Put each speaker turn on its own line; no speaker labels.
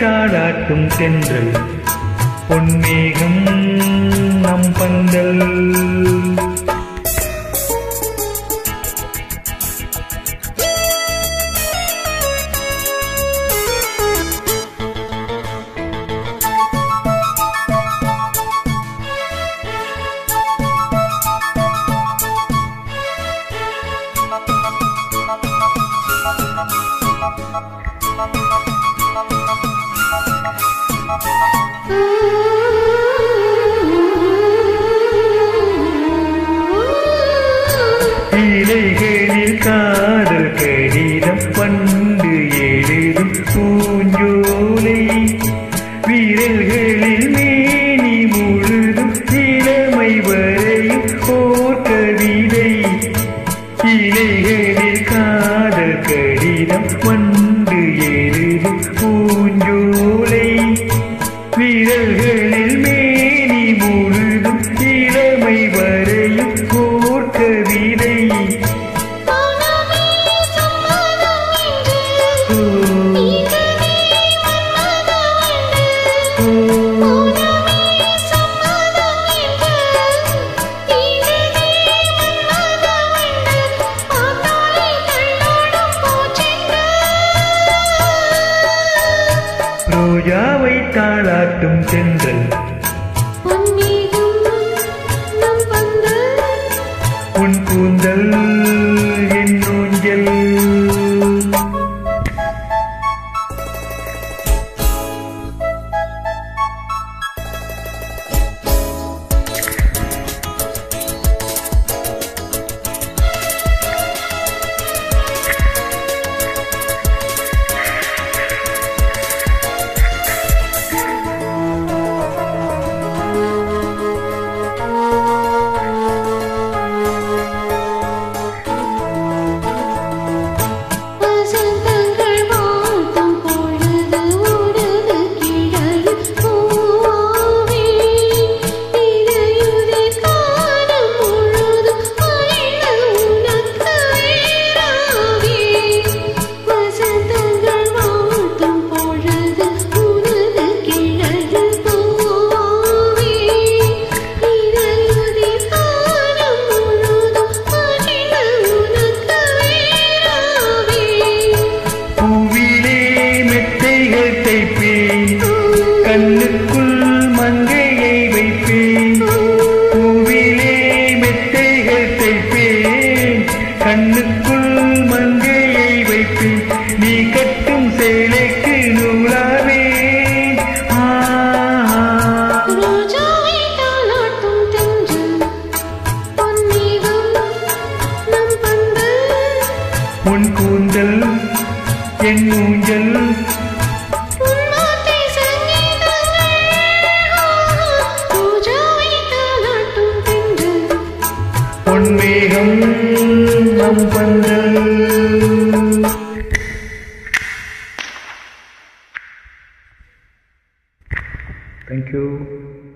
தாளாட்டும் தென்றல் பொன்மேகம் நம் பந்தல் இலைகளில் காதல் கடிதம் பண்டு எழுதும் பூஞ்சோலை விரல்களில் மேனி முழுதும் இளமை வரையும் ஓர் கவிதை இலைகளில் காதல் கடிதம் பண்டு எழுதும் பூஞ்சோலை விரல்களில் மேனி முழுதும் இளமை வரையும் ஓர் கவிதை
மௌனமே சம்மதம் என்று
ஓ,
இதனே மன்மதம் என்று
ஓ,
மௌனமே சம்மதம் என்று இதனே மன்மதம் என்று பார்த்தாலே தள்ளாடும் பூச்செண்டு
ரோஜாவை தாளாட்டும் தென்றல்
பொன்மேகம் நம் பந்தல்
உன் கூந்தல் என் ஊஞ்சல்
வசந்தங்கள் வாழ்த்தும் பொழுது உடது கிழல் பூவாவே இடையுதை காலம் முழுதும் அலைந்த உனக்கு வேறாவே வசந்தங்கள் வாழ்த்தும் பொழுது உனது கிழல் பூவாவே இடையுதை காலம் முழுதும் அலைந்த உனக்கு வேறாவே
பூவிலே மெத்தைகள் தைப்பேன் கண்ணுக்குள் மங்கையை வைப்பேன் பூவிலே மெத்தைகள் தைப்பேன் கண்ணுக்குள் மங்கையை வைப்பேன் நீ கட்டும் சேலைக்கு நூலாவேன் ஆஹா
ரோஜாவை தாளாட்டும் தென்றல் பொன்மேகம் நம் பந்தல்
உன் கூந்தல் என் ஊஞ்சல்
உன்மாத்தை சங்கீதங்கள் ரோஜாவை தாளாட்டும் தென்றல்
பொன்மேகம் நம் பந்தல் Thank you.